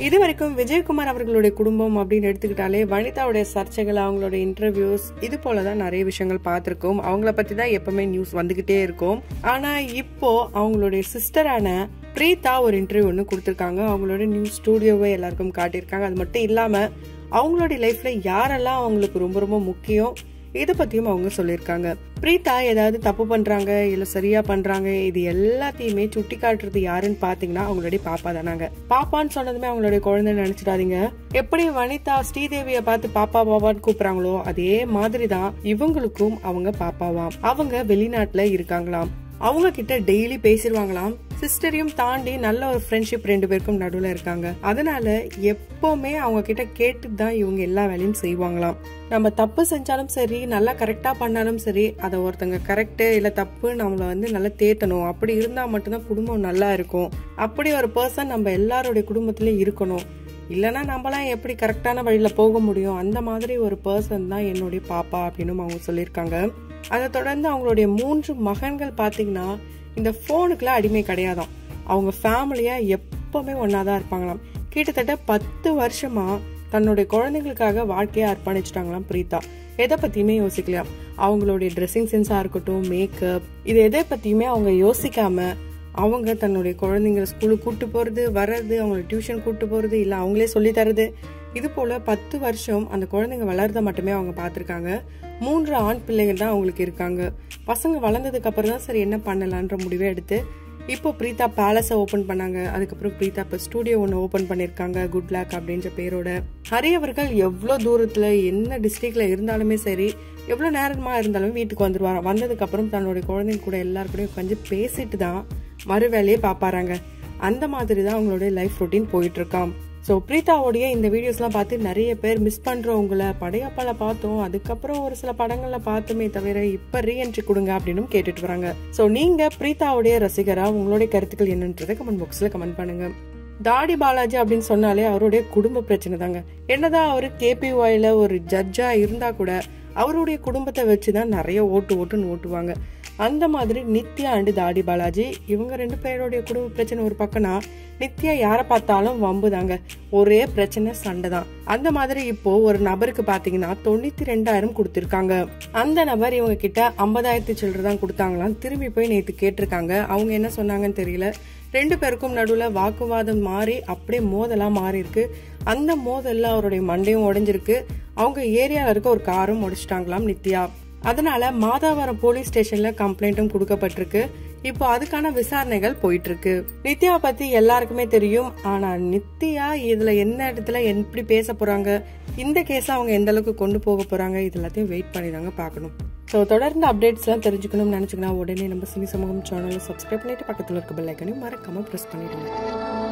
இது வரைக்கும் விஜயகுமார் அவர்களுடைய குடும்பம் அப்படின்னு எடுத்துக்கிட்டாலே வனிதாவுடைய சர்ச்சைகள் அவங்களோட இன்டர்வியூஸ் இது போலதான் நிறைய விஷயங்கள் பார்த்திருக்கோம் அவங்கள பத்தி தான் எப்பவுமே நியூஸ் வந்துகிட்டே இருக்கும் ஆனா இப்போ அவங்களுடைய சிஸ்டரான பிரீதா ஒரு இன்டர்வியூ ஒன்று கொடுத்துருக்காங்க அவங்களோட நியூஸ் ஸ்டூடியோவை எல்லாருக்கும் காட்டியிருக்காங்க அது மட்டும் இல்லாம அவங்களுடைய லைஃப்ல யாரெல்லாம் அவங்களுக்கு ரொம்ப ரொம்ப முக்கியம் இதை பத்தியும் அவங்க சொல்லியிருக்காங்க பிரீதா ஏதாவது தப்பு பண்றாங்க இல்ல சரியா பண்றாங்க இது எல்லாத்தையுமே சுட்டி காட்டுறது யாருன்னு பாத்தீங்கன்னா அவங்களுடைய பாப்பா தானாங்க பாப்பான்னு சொன்னதுமே அவங்களுடைய குழந்தை நினைச்சிடாதீங்க எப்படி வனிதா ஸ்ரீதேவிய பார்த்து பாப்பா பாப்பான்னு கூப்பிடுறாங்களோ அதே மாதிரிதான் இவங்களுக்கும் அவங்க பாப்பாவாம் அவங்க வெளிநாட்டுல இருக்காங்களாம் அவங்க கிட்ட டெய்லி பேசிடுவாங்களாம் சிஸ்டரையும் தாண்டி நல்ல ஒரு ஃப்ரெண்ட்ஷிப் ரெண்டு பேருக்கும் நடுவில் இருக்காங்க அதனால எப்பவுமே அவங்க கிட்ட கேட்டு தான் இவங்க எல்லா வேலையும் செய்வாங்களாம் நம்ம தப்பு செஞ்சாலும் சரி நல்லா கரெக்டா பண்ணாலும் சரி அதை ஒருத்தங்க கரெக்டு இல்ல தப்பு நம்மள வந்து நல்லா தேத்தணும் அப்படி இருந்தா மட்டும்தான் குடும்பம் நல்லா இருக்கும் அப்படி ஒரு பர்சன் நம்ம எல்லாருடைய குடும்பத்திலயும் இருக்கணும் இல்லைன்னா நம்மளாம் எப்படி கரெக்டான வழியில போக முடியும் அந்த மாதிரி ஒரு பர்சன் தான் என்னுடைய பாப்பா அப்படின்னு அவங்க சொல்லியிருக்காங்க அதை தொடர்ந்து அவங்களுடைய மூன்று மகன்கள் பாத்தீங்கன்னா இந்த போனுக்குலாம் அடிமை கிடையாதாம் அவங்க ஃபேமிலியா எப்பவுமே ஒன்னாதான் இருப்பாங்களாம் கிட்டத்தட்ட பத்து வருஷமா தன்னுடைய குழந்தைங்களுக்காக வாழ்க்கையை அர்ப்பணிச்சிட்டாங்களாம் பிரீதா எதை பத்தியுமே யோசிக்கலையாம் அவங்களுடைய ட்ரெஸ்ஸிங் சென்ஸா இருக்கட்டும் மேக்கப் இது எதை பத்தியுமே அவங்க யோசிக்காம அவங்க தன்னுடைய குழந்தைங்களை ஸ்கூலுக்கு கூட்டு போறது வர்றது அவங்களை டியூஷன் கூட்டு போறது இல்ல அவங்களே சொல்லி தரது இது போல பத்து வருஷம் அந்த குழந்தைங்க வளர்றத மட்டுமே அவங்க பார்த்திருக்காங்க மூன்று ஆண் பிள்ளைகள் தான் அவங்களுக்கு இருக்காங்க பசங்க வளர்ந்ததுக்கு அப்புறம் தான் சரி என்ன பண்ணலான்ற முடிவை எடுத்து இப்போ பிரீதா பேலஸை ஓபன் பண்ணாங்க அதுக்கப்புறம் பிரீதா இப்போ ஸ்டூடியோ ஒன்று ஓபன் பண்ணியிருக்காங்க குட் லேக் அப்படின்ற பேரோட ஹரி அவர்கள் எவ்வளோ தூரத்தில் என்ன டிஸ்ட்ரிக்ட்ல இருந்தாலுமே சரி எவ்வளோ நேரமா இருந்தாலும் வீட்டுக்கு வந்துருவாங்க வந்ததுக்கு அப்புறம் தன்னுடைய குழந்தைங்க கூட எல்லாருக்கூடயும் உட்காந்து பேசிட்டு தான் மறு வேலையை பாப்பாராங்க அந்த மாதிரி தான் அவங்களுடைய லைஃப் ரொட்டீன் போயிட்டு இருக்காம் ஸோ பிரீதாவோடைய இந்த வீடியோஸ்லாம் பார்த்து நிறைய பேர் மிஸ் பண்றவங்கள படையப்பால பார்த்தோம் அதுக்கப்புறம் ஒரு சில படங்கள்ல பார்த்தோமே தவிர இப்ப ரீஎன்ட்ரி கொடுங்க அப்படின்னு கேட்டுட்டு வராங்க ஸோ நீங்க பிரீதாவுடைய ரசிகரா உங்களுடைய கருத்துக்கள் என்னன்றதை கமெண்ட் பாக்ஸ்ல கமெண்ட் பண்ணுங்க தாடி பாலாஜி அப்படின்னு சொன்னாலே அவருடைய குடும்ப பிரச்சனை தாங்க என்னதான் அவரு கேபிஒய்ல ஒரு ஜட்ஜா இருந்தா கூட அவருடைய குடும்பத்தை வச்சுதான் நிறைய ஓட்டு ஓட்டுன்னு ஓட்டுவாங்க அந்த மாதிரி நித்யா அண்டு தாடி பாலாஜி இவங்க ரெண்டு பேருடைய குடும்ப பிரச்சனை ஒரு பக்கம்னா நித்யா யாரை பார்த்தாலும் வம்பு தாங்க ஒரே பிரச்சனை சண்டை தான் அந்த மாதிரி இப்போ ஒரு நபருக்கு பாத்தீங்கன்னா தொண்ணூத்தி ரெண்டாயிரம் கொடுத்திருக்காங்க அந்த நபர் இவங்க கிட்ட ஐம்பதாயிரத்தி சில்லற தான் கொடுத்தாங்களாம் திரும்பி போய் நேத்து கேட்டிருக்காங்க அவங்க என்ன சொன்னாங்கன்னு தெரியல ரெண்டு பேருக்கும் நடுவுல வாக்குவாதம் மாறி அப்படியே மோதலா மாறி இருக்கு அந்த மோதல்ல அவருடைய மண்டையும் உடைஞ்சிருக்கு அவங்க ஏரியால இருக்க ஒரு காரும் உடைச்சிட்டாங்களாம் நித்யா அதனால மாதாவரம் போலீஸ் ஸ்டேஷன்ல கம்ப்ளைண்ட்டும் கொடுக்கப்பட்டிருக்கு இப்போ அதுக்கான விசாரணைகள் போயிட்டு இருக்கு நித்யா பத்தி எல்லாருக்குமே தெரியும் ஆனா நித்யா இதுல என்ன இடத்துல எப்படி பேச போறாங்க இந்த கேஸ அவங்க எந்த அளவுக்கு கொண்டு போக போறாங்க இது எல்லாத்தையும் வெயிட் பண்ணி தாங்க பாக்கணும் ஸோ தொடர்ந்து அப்டேட்ஸ் எல்லாம் தெரிஞ்சுக்கணும்னு நினைச்சுக்கணும் உடனே நம்ம சினி சமூகம் சேனலை சப்ஸ்கிரைப் பண்ணிட்டு பக்கத்துல இருக்க பெல் ஐக்கனையும் மறக்காம ப்ரெஸ் பண்ணிடுங்க